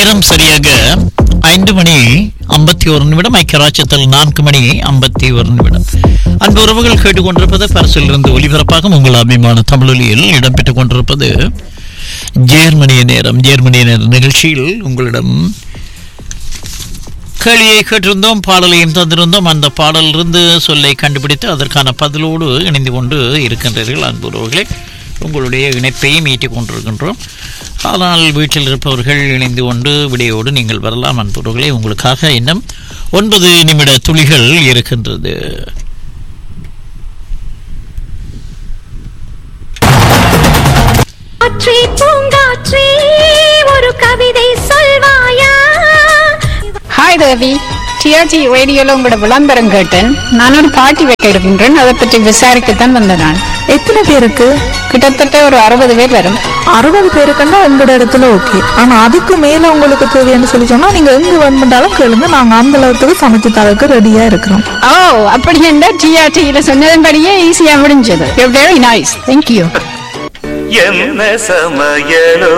நேரம் சரியாக ஐந்து மணி ஐம்பத்தி ஒரு நிமிடம் ஐக்கியராட்சத்தில் நான்கு மணி ஐம்பத்தி ஒரு நிமிடம் அன்பு உறவுகள் கேட்டுக்கொண்டிருப்பது பரிசிலிருந்து ஒலிபரப்பாக உங்கள் அபிமான தமிழொலியில் இடம்பெற்றுக் கொண்டிருப்பது ஜேர்மனிய நேரம் ஜேர்மனிய நேர நிகழ்ச்சியில் உங்களிடம் கேள்வியை கேட்டிருந்தோம் பாடலையும் தந்திருந்தோம் அந்த பாடலிருந்து சொல்லை கண்டுபிடித்து அதற்கான பதிலோடு இணைந்து கொண்டு இருக்கின்றீர்கள் அன்பு உறவுகளே உங்களுடைய இணைப்பையும் ஈட்டிக் கொண்டிருக்கின்றோம் ஆனால் வீட்டில் இருப்பவர்கள் இணைந்து கொண்டு விடையோடு நீங்கள் வரலாம் அன்புறவுகளே உங்களுக்காக இன்னும் ஒன்பது நிமிட துளிகள் இருக்கின்றது காற்றே பூங்காற்றே ஒரு கவிதை சொல்வாயா ஹாய் தேவி டிஆர்ஜி ரேடியோல உங்களோட விளம்பரம் கேட்டேன் நான் ஒரு பார்ட்டி வைக்க இருக்கின்றேன் அதை பற்றி விசாரிக்கத்தான் வந்தேன் நான் எத்தனை பேருக்கு கிட்டத்தட்ட ஒரு அறுபது பேர் வரும் அறுபது பேருக்குன்னா எங்களோட இடத்துல ஓகே ஆனா அதுக்கு மேல உங்களுக்கு தேவைன்னு சொல்லி சொன்னா நீங்க எங்க வேணுமென்றாலும் கேளுங்க நாங்க அந்த அளவுக்கு சமைச்சு தரக்கு ரெடியா இருக்கிறோம் ஓ அப்படி என்ன டிஆர்டியில சொன்னதன்படியே ஈஸியா முடிஞ்சது வெரி நைஸ் தேங்க்யூ என்ன சமையலோ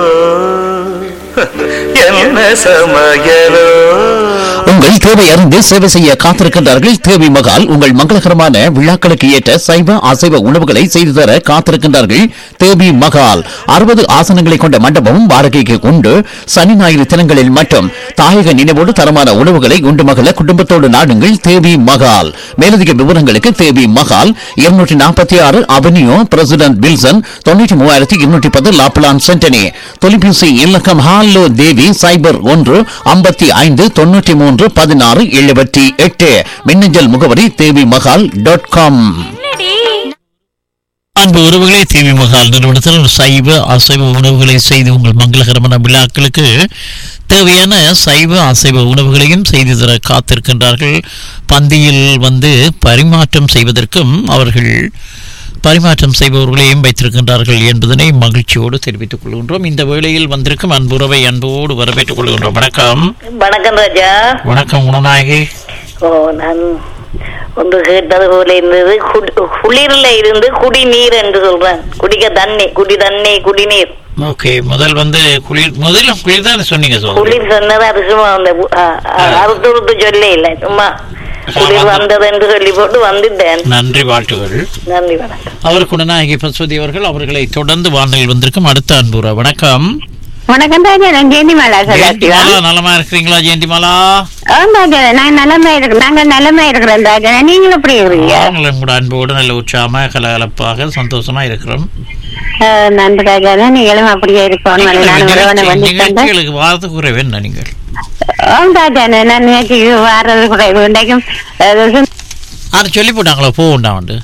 என்ன சமையலோ உங்கள் தேவை அறிந்து சேவை செய்ய காத்திருக்கின்றார்கள் தேவி மகால் உங்கள் மங்களகரமான விழாக்களுக்கு ஏற்ற சைவ அசைவ உணவுகளை செய்து தர காத்திருக்கின்றார்கள் தேவி மகால் அறுபது ஆசனங்களை கொண்ட மண்டபமும் வாடகைக்கு உண்டு சனி ஞாயிறு தினங்களில் மட்டும் தாயக நினைவோடு தரமான உணவுகளை உண்டு மகள குடும்பத்தோடு நாடுங்கள் தேவி மகால் மேலதிக விவரங்களுக்கு தேவி மகால் இருநூற்றி நாற்பத்தி ஆறு அவென்யூ பிரசிடென்ட் வில்சன் தொண்ணூற்றி மூவாயிரத்தி இருநூற்றி பத்து லாப்லான் சென்டனி தொலைபேசி இலக்கம் ஹாலோ தேவி சைபர் ஒன்று ஐம்பத்தி ஐந்து தொண்ணூற்றி மூன்று பதினாறு எழுபத்தி எட்டு மின்னஞ்சல் முகவரி தேவி மகால் டாட் காம் அன்பு உறவுகளே தேவி மகால் நிறுவனத்தில் ஒரு சைவ அசைவ உணவுகளை செய்து உங்கள் மங்களகரமான விழாக்களுக்கு தேவையான சைவ அசைவ உணவுகளையும் செய்து தர காத்திருக்கின்றார்கள் பந்தியில் வந்து பரிமாற்றம் செய்வதற்கும் அவர்கள் பரிமாற்றம் செய்பவர்களையும் வைத்திருக்கின்றார்கள் என்பதனை மகிழ்ச்சியோடு தெரிவித்துக் கொள்கின்றோம் இந்த வேளையில் வந்திருக்கும் அன்புறவை அன்போடு வரவேற்றுக் கொள்கின்றோம் வணக்கம் வணக்கம் ராஜா வணக்கம் குணநாயகி ஓ நான் ஒன்று கேட்டது போல இருந்தது குடி- குளிர்ல இருந்து குடிநீர் என்று சொல்றேன் குடிக்க தண்ணி குடி தண்ணி குடிநீர் ஓகே முதல் வந்து குளிர் முதல்ல குளிர் தான் சொன்னீங்க சோதரி குளிர் சொன்னது அது சும்மா அந்த அறுத்து உறுத்து சொல்ல இல்லை சும்மா குளிர் வந்தது என்று சொல்லி போட்டு வந்துட்டேன் நன்றி வாழ்த்துகள் நன்றி வணக்கம் அவர் குணநாயகி பசுவதி அவர்கள் அவர்களை தொடர்ந்து வானொலியில் வந்திருக்கும் அடுத்த அன்புரா வணக்கம் வணக்கம் ராஜா நான் ஜெயந்திமாலா ஜெயந்தி சதாசிவா மாலா நலமா இருக்கிறீங்களா ஜெயந்தி மாலா ஆம் ராஜா நான் நலமா இருக்கிறேன் நாங்க நலமா இருக்கிறோம் ராஜா நீங்களும் எப்படி இருக்கிறீங்க நாங்களும் கூட அன்போடு நல்ல உற்சாகமா கலகலப்பாக சந்தோஷமா இருக்கிறோம் ஆ, நன்றி ராஜா நீங்களும் அப்படியே இருக்கணும் நான் உறவனை நிகழ்ச்சி- வந்துட்டேன் நிகழ்ச்சிகளுக்கு வாரத்து குறைவு என்ன நீங்கள் ஆம் ராஜா நான் நினைச்சு வாரது கூட இன்றைக்கும் அது அது சொல்லி போட்டாங்களோ போண்டா உண்டு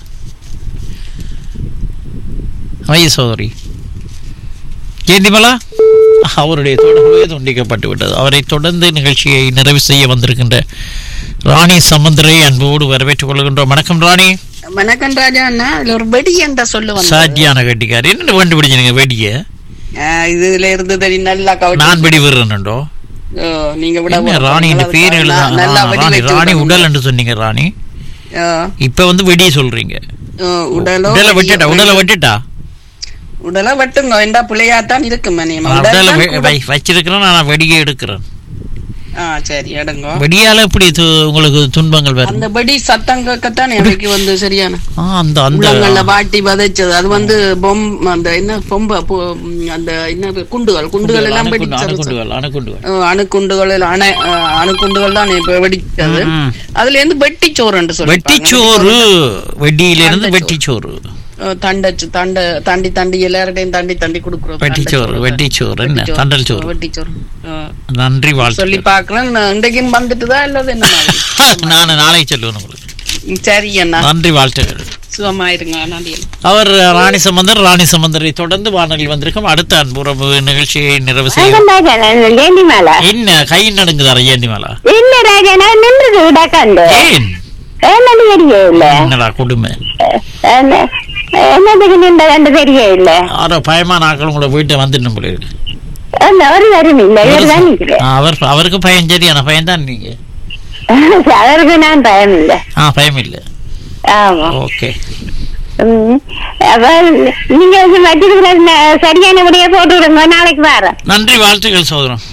மைய சோதரி ஜெயந்திமலா அவருடைய தொடர்பே துண்டிக்கப்பட்டு விட்டது அவரை தொடர்ந்து நிகழ்ச்சியை நிறைவு செய்ய வந்திருக்கின்ற ராணி சமுந்தரை அன்போடு வரவேற்றுக் கொள்கின்றோம் வணக்கம் ராணி வணக்கம் ராஜா அண்ணா அதுல ஒரு வெடி என்ற சொல்லு சாத்தியான கட்டிக்கார் என்ன கண்டுபிடிச்சீங்க வெடிய இதுல இருந்து தெரி நல்லா நான் வெடி விடுறேன்டோ நீங்க என்ன ராணி இந்த பேர் எழுதா ராணி ராணி உடல் என்று சொன்னீங்க ராணி இப்ப வந்து வெடி சொல்றீங்க உடலோ உடலை வெட்டிட்டா உடலை வெட்டிட்டா உடலை வெட்டுங்க வேண்டா பிள்ளையாத்தான் இருக்கு மணி நான் உடலை வெ- வை- வச்சிருக்கிறேன் நான் வெடியை எடுக்கிறேன் ஆ சரி எடுங்க வெடியால எப்படி து- உங்களுக்கு துன்பங்கள் வரும் அந்த வெடி சத்தம் கேட்கத்தான் எனக்கு வந்து சரியான ஆ, அந்த அந்த உள்ளங்கள்ல வாட்டி வதைச்சது அது வந்து பொம் அந்த என்ன பொம்ப பொ- ம், அந்த என்ன குண்டுகள் குண்டுகள் எல்லாம் அணுகுண்டு- வெடிச்சது அணுகுண்டுகள் அணுகுண்டுகள் அஹ் அணுக்குண்டுகள் எல்லாம் அணை அஹ் அணுக்குண்டுகள் தான் இப்ப வெடிச்சது ம். அதுல இருந்து வெட்டிச்சோறு என்று சொல்லி வெட்டிச்சோறு வெடியிலிருந்து வெட்டிச்சோறு தண்டச்சு தண்ட தாண்டி தாண்டி எல்லார்டையும் தாண்டி தாண்டி கொடுக்குறோம் வெட்டிச்சோறு வெட்டிச்சோறு என்ன தண்டல் சோறு வெட்டிச்சோறு அஹ் நன்றி சொல்லி வாழ்த்து பாக்கலாம் இன்றைக்கும் வந்துட்டுதா இல்லது என்ன மாதிரி? நான் நாளைக்கு சொல்லுவேன் உங்களுக்கு ம், சரி அண்ணா நன்றி வாழ்த்துகள் சுகமாயிருங்க நன்றி அண்ணா. அவர் ராணி சம்பந்தர் ராணி சம்பந்தரை தொடர்ந்து வானொலியில் வந்திருக்கும் அடுத்த அன்புறவு நிகழ்ச்சியை நிறைவு செய்யும் வணக்கம் ராஜா நான் ஜெயந்திமாலா என்ன கை நடுங்குதார ஏந்தி மேலா இல்ல ராஜா நான் நின்றது விடாக்காண்டு ஏன் என்னது தெரிய இல்ல என்னடா கொடுமை என்ன- என்னதுக்கு நின்ற ரெண்டு தெரிய இல்ல யாரோ பயமான ஆக்கள் உங்களை வீட்டை வந்துடணும் போல இருக்கு அந்த ஒரு வரும் இல்ல இவர் தான் நிக்கிறேன் ஆ, அவர் அவருக்கு பயம் சரியான பயம் தான் நீங்க அவருக்கு நான் பயம் இல்ல ஆ பயம் இல்லை ஆமா ஓகே ம். அப்ப நீங்க வந்து வச்சிருக்கிற ந- சரியான விடையை போட்டு விடுங்க நாளைக்கு வரேன் நன்றி வாழ்த்துக்கள் சோதரம்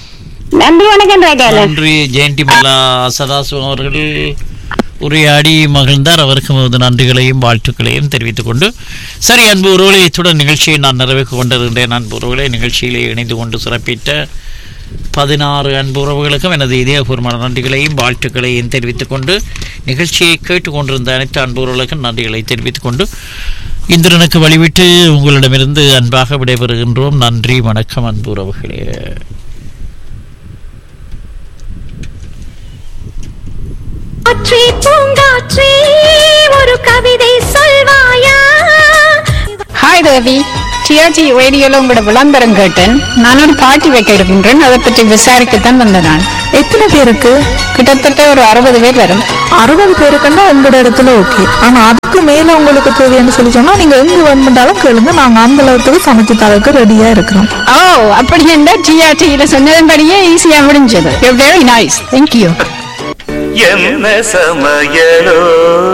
நன்றி வணக்கம் ராஜால நன்றி ஜெயந்தி மல்லா சதாசிவம் அவர்கள் உரையாடி மகிழ்ந்தார் அவருக்கு நமது நன்றிகளையும் வாழ்த்துக்களையும் தெரிவித்துக் கொண்டு சரி அன்பு உறவுகளை இத்துடன் நிகழ்ச்சியை நான் நிறைவேற்றிக் கொண்டிருந்தேன் அன்பு உறவுகளை நிகழ்ச்சியிலே இணைந்து கொண்டு சிறப்பித்த பதினாறு அன்பு உறவுகளுக்கும் எனது இதயபூர்வமான நன்றிகளையும் வாழ்த்துக்களையும் தெரிவித்துக் கொண்டு நிகழ்ச்சியை கேட்டுக்கொண்டிருந்த அனைத்து அன்பு உறவுகளுக்கும் நன்றிகளை தெரிவித்துக் கொண்டு இந்திரனுக்கு வழிவிட்டு உங்களிடமிருந்து அன்பாக விடைபெறுகின்றோம் நன்றி வணக்கம் அன்பு உறவுகளே காற்றே பூங்காற்றே ஒரு கவிதை சொல்வாயா ஹாய் தேவி டிஆர்ஜி ரேடியோல உங்களோட விளம்பரம் கேட்டேன் நான் ஒரு பார்ட்டி வைக்க இருக்கின்றேன் அதை பற்றி விசாரிக்கத்தான் வந்தேன் நான் எத்தனை பேருக்கு கிட்டத்தட்ட ஒரு அறுபது பேர் வரும் அறுபது பேருக்குன்னா உங்களோட இடத்துல ஓகே ஆனா அதுக்கு மேல உங்களுக்கு தேவைன்னு சொல்லி சொன்னா நீங்க எங்க வேணுமென்றாலும் கேளுங்க நாங்க அந்த அளவுக்கு சமைச்சு தரக்கு ரெடியா இருக்கிறோம் ஓ அப்படி என்ன டிஆர்டியில சொன்னதன்படியே ஈஸியா முடிஞ்சது வெரி நைஸ் தேங்க்யூ என்ன சமையலோ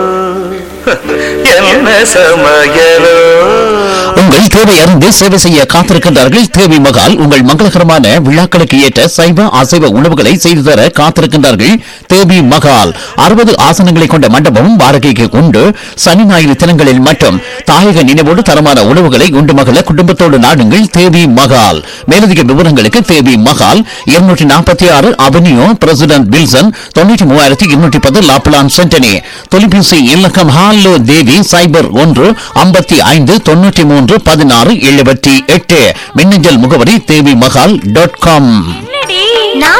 என்ன சமையலோ உங்கள் தேவை அறிந்து சேவை செய்ய காத்திருக்கின்றார்கள் தேவி மகால் உங்கள் மங்களகரமான விழாக்களுக்கு ஏற்ற சைவ அசைவ உணவுகளை செய்து தர காத்திருக்கின்றார்கள் தேவி மகால் அறுபது ஆசனங்களை கொண்ட மண்டபம் வாடகைக்கு உண்டு சனி ஞாயிறு தினங்களில் மட்டும் தாயக நினைவோடு தரமான உணவுகளை உண்டு மகள குடும்பத்தோடு நாடுங்கள் தேவி மகால் மேலதிக விவரங்களுக்கு தேவி மகால் இருநூற்றி நாற்பத்தி ஆறு அவென்யூ பிரசிடென்ட் வில்சன் தொண்ணூற்றி மூவாயிரத்தி இருநூற்றி பத்து லாப்லான் சென்டனி தொலைபேசி இலக்கம் ஹாலோ தேவி சைபர் ஒன்று ஐம்பத்தி ஐந்து தொண்ணூற்றி மூன்று பதினாறு எழுபத்தி எட்டு மின்னஞ்சல் முகவரி தேவி மகால் டாட் காம் நான்